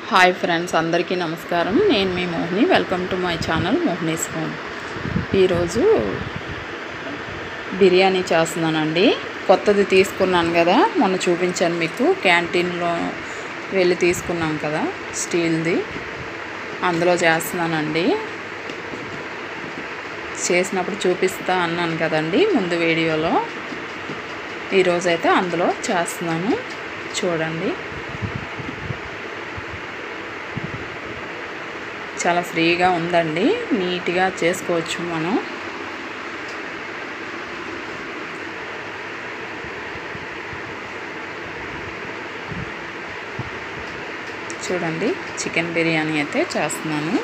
hi friends అందరికీ నమస్కారం నేను మీ Mohini welcome to my channel Mohini's home ఈరోజు బిర్యానీ చేస్తున్నానండి కొత్తది తీసుకున్నాను కదా మొన్న చూపించాను మీకు క్యాంటీన్లో వెళ్ళి తీసుకున్నాం కదా స్టీల్ది అందులో చేస్తున్నానండి చేసినప్పుడు చూపిస్తా అన్నాను కదండి ముందు వీడియోలో ఈరోజైతే అందులో చేస్తున్నాను చూడండి చాలా ఫ్రీగా ఉందండి నీట్గా చేసుకోవచ్చు మనం చూడండి చికెన్ బిర్యానీ అయితే చేస్తున్నాను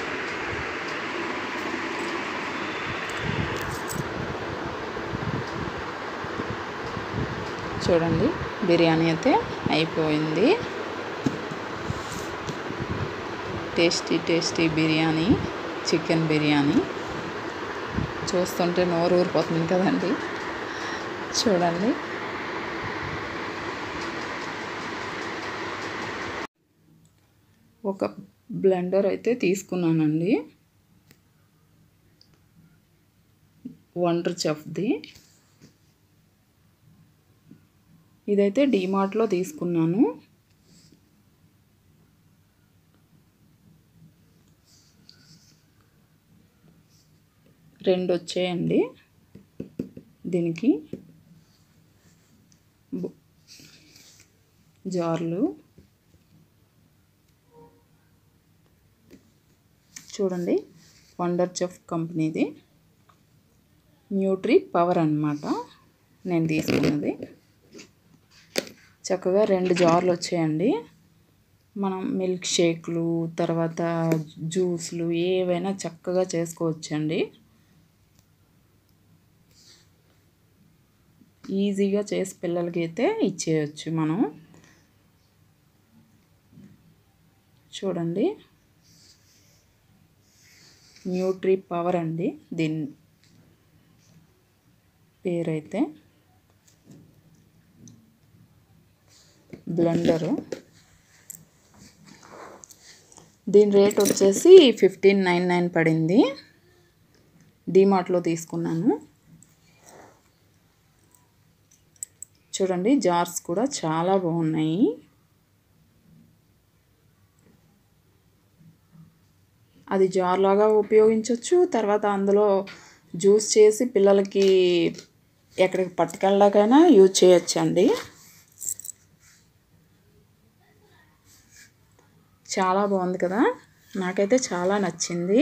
చూడండి బిర్యానీ అయితే అయిపోయింది tasty tasty biryani chicken biryani చూస్తుంటే నోరు ఊరిపోతుంది కదండి చూడండి ఒక బ్లెండర్ అయితే తీసుకున్నానండి వండర్ చెఫ్ది ఇదైతే డీమార్ట్లో తీసుకున్నాను రెండు వచ్చాయండి దీనికి జార్లు చూడండి వండర్ చెఫ్ కంపెనీది న్యూట్రీ పవర్ అన్నమాట నేను తీసుకున్నది చక్కగా రెండు జార్లు వచ్చాయండి మనం మిల్క్ షేక్లు తర్వాత జ్యూస్లు ఏవైనా చక్కగా చేసుకోవచ్చండి ఈజీగా చేసి పిల్లలకి అయితే ఇచ్చేయచ్చు మనం చూడండి న్యూట్రీ పవర్ అండి దీని పేరైతే బ్లెండరు దీని రేట్ వచ్చేసి ఫిఫ్టీన్ నైన్ నైన్ పడింది డీమార్ట్లో తీసుకున్నాను చూడండి జార్స్ కూడా చాలా బాగున్నాయి అది జార్ లాగా ఉపయోగించవచ్చు తర్వాత అందులో జ్యూస్ చేసి పిల్లలకి ఎక్కడికి పట్టుకెళ్ళడాకైనా యూజ్ చేయొచ్చండి చాలా బాగుంది కదా నాకైతే చాలా నచ్చింది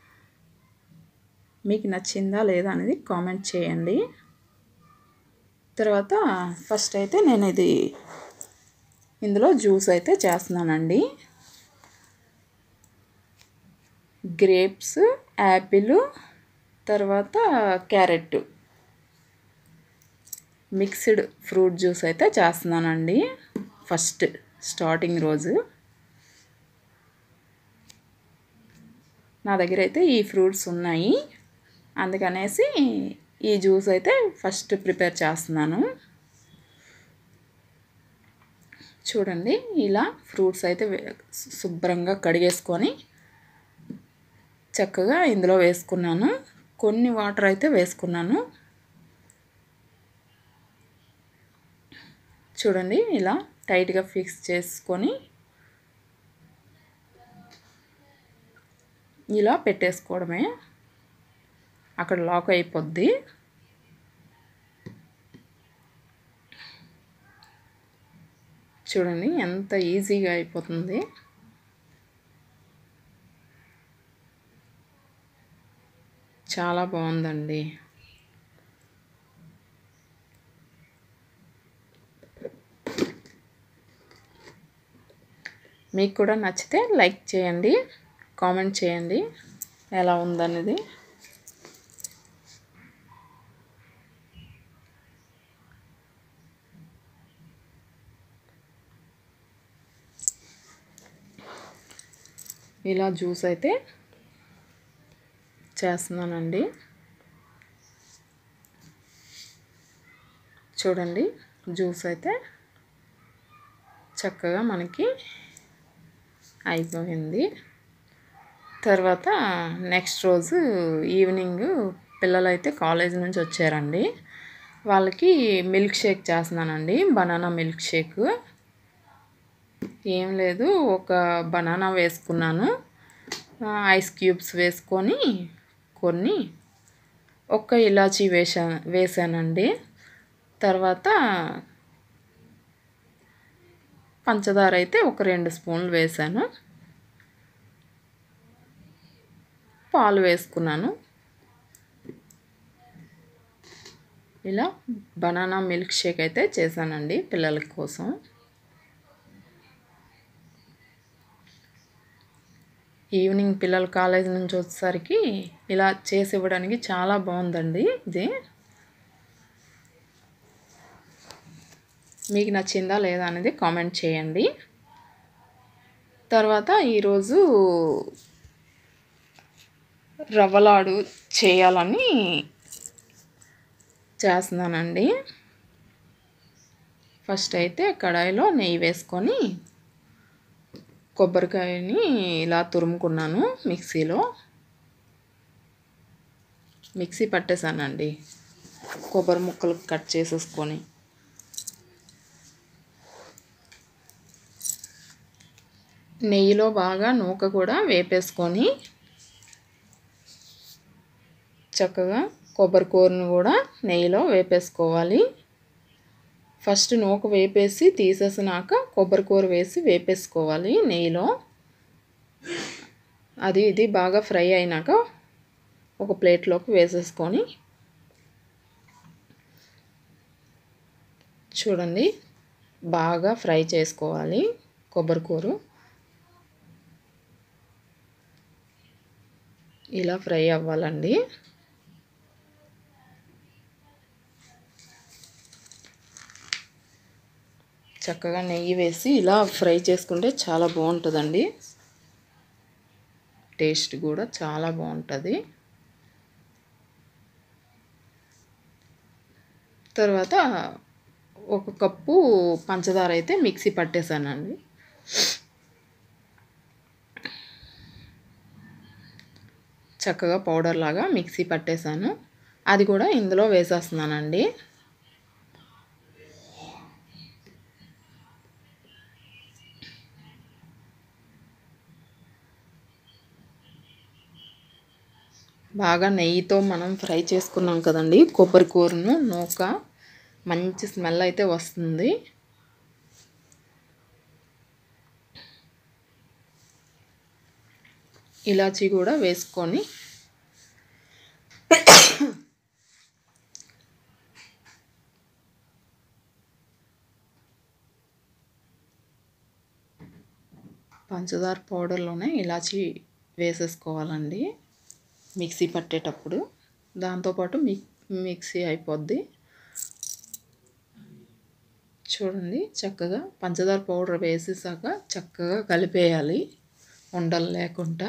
మీకు నచ్చిందా లేదా అనేది కామెంట్ చేయండి తర్వాత ఫస్ట్ అయితే నేను ఇది ఇందులో జ్యూస్ అయితే చేస్తున్నానండి గ్రేప్స్ యాపిల్ తర్వాత క్యారెట్ మిక్స్డ్ ఫ్రూట్ జ్యూస్ అయితే చేస్తున్నానండి ఫస్ట్ స్టార్టింగ్ రోజు నా దగ్గర అయితే ఈ ఫ్రూట్స్ ఉన్నాయి అందుకనేసి ఈ జ్యూస్ అయితే ఫస్ట్ ప్రిపేర్ చేస్తున్నాను చూడండి ఇలా ఫ్రూట్స్ అయితే శుభ్రంగా కడిగేసుకొని చక్కగా ఇందులో వేసుకున్నాను కొన్ని వాటర్ అయితే వేసుకున్నాను చూడండి ఇలా టైట్గా ఫిక్స్ చేసుకొని ఇలా పెట్టేసుకోవడమే అక్కడ లాక్ అయిపోద్ది చూడండి ఎంత ఈజీగా అయిపోతుంది చాలా బాగుందండి మీకు కూడా నచ్చితే లైక్ చేయండి కామెంట్ చేయండి ఎలా ఉందనేది ఇలా జ్యూస్ అయితే చేస్తున్నానండి చూడండి జ్యూస్ అయితే చక్కగా మనకి అయిపోయింది తర్వాత నెక్స్ట్ రోజు ఈవినింగ్ పిల్లలైతే కాలేజ్ నుంచి వచ్చారండి వాళ్ళకి మిల్క్ షేక్ చేస్తున్నానండి బనానా మిల్క్ షేక్ ఏం లేదు ఒక బనానా వేసుకున్నాను ఐస్ క్యూబ్స్ వేసుకొని కొన్ని ఒక్క ఇలాచీ వేసా వేసానండి తర్వాత పంచదార అయితే ఒక రెండు స్పూన్లు వేసాను పాలు వేసుకున్నాను ఇలా బనానా మిల్క్ షేక్ అయితే చేశానండి పిల్లల కోసం ఈవినింగ్ పిల్లలు కాలేజ్ నుంచి వచ్చేసరికి ఇలా చేసి ఇవ్వడానికి చాలా బాగుందండి ఇది మీకు నచ్చిందా లేదా అనేది కామెంట్ చేయండి తర్వాత ఈరోజు రవ్వలాడు చేయాలని చేస్తున్నానండి ఫస్ట్ అయితే కడాయిలో నెయ్యి వేసుకొని కొబ్బరికాయని ఇలా తురుముకున్నాను మిక్సీలో మిక్సీ పట్టేశానండి కొబ్బరి ముక్కలు కట్ చేసేసుకొని నెయ్యిలో బాగా నూక కూడా వేపేసుకొని చక్కగా కొబ్బరి కూరను కూడా నెయ్యిలో వేపేసుకోవాలి ఫస్ట్ నూక వేపేసి తీసేసినాక కొబ్బరి కూర వేసి వేపేసుకోవాలి నెయ్యిలో అది ఇది బాగా ఫ్రై అయినాక ఒక ప్లేట్లోకి వేసేసుకొని చూడండి బాగా ఫ్రై చేసుకోవాలి కొబ్బరి కూర ఇలా ఫ్రై అవ్వాలండి చక్కగా నెయ్యి వేసి ఇలా ఫ్రై చేసుకుంటే చాలా బాగుంటుందండి టేస్ట్ కూడా చాలా బాగుంటుంది తర్వాత ఒక కప్పు పంచదార అయితే మిక్సీ పట్టేశానండి చక్కగా పౌడర్ లాగా మిక్సీ పట్టేశాను అది కూడా ఇందులో వేసేస్తున్నానండి బాగా నెయ్యితో మనం ఫ్రై చేసుకున్నాం కదండి కొబ్బరి కూరను నూక మంచి స్మెల్ అయితే వస్తుంది ఇలాచీ కూడా వేసుకొని పంచదార పౌడర్లోనే ఇలాచీ వేసేసుకోవాలండి మిక్సీ పట్టేటప్పుడు దాంతోపాటు మిక్ మిక్సీ అయిపోద్ది చూడండి చక్కగా పంచదార పౌడర్ వేసేసాక చక్కగా కలిపేయాలి ఉండలు లేకుండా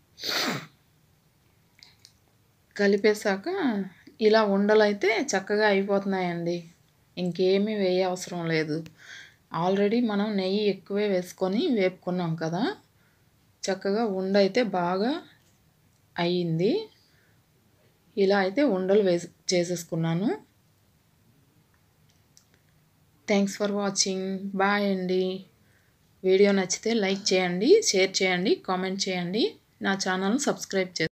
కలిపేశాక ఇలా ఉండలైతే చక్కగా అయిపోతున్నాయండి ఇంకేమీ వేయ అవసరం లేదు ఆల్రెడీ మనం నెయ్యి ఎక్కువే వేసుకొని వేపుకున్నాం కదా చక్కగా ఉండ అయితే బాగా అయ్యింది ఇలా అయితే ఉండలు వేసి చేసేసుకున్నాను థ్యాంక్స్ ఫర్ వాచింగ్ బాయ్ అండి వీడియో నచ్చితే లైక్ చేయండి షేర్ చేయండి కామెంట్ చేయండి నా ఛానల్ని సబ్స్క్రైబ్ చేయండి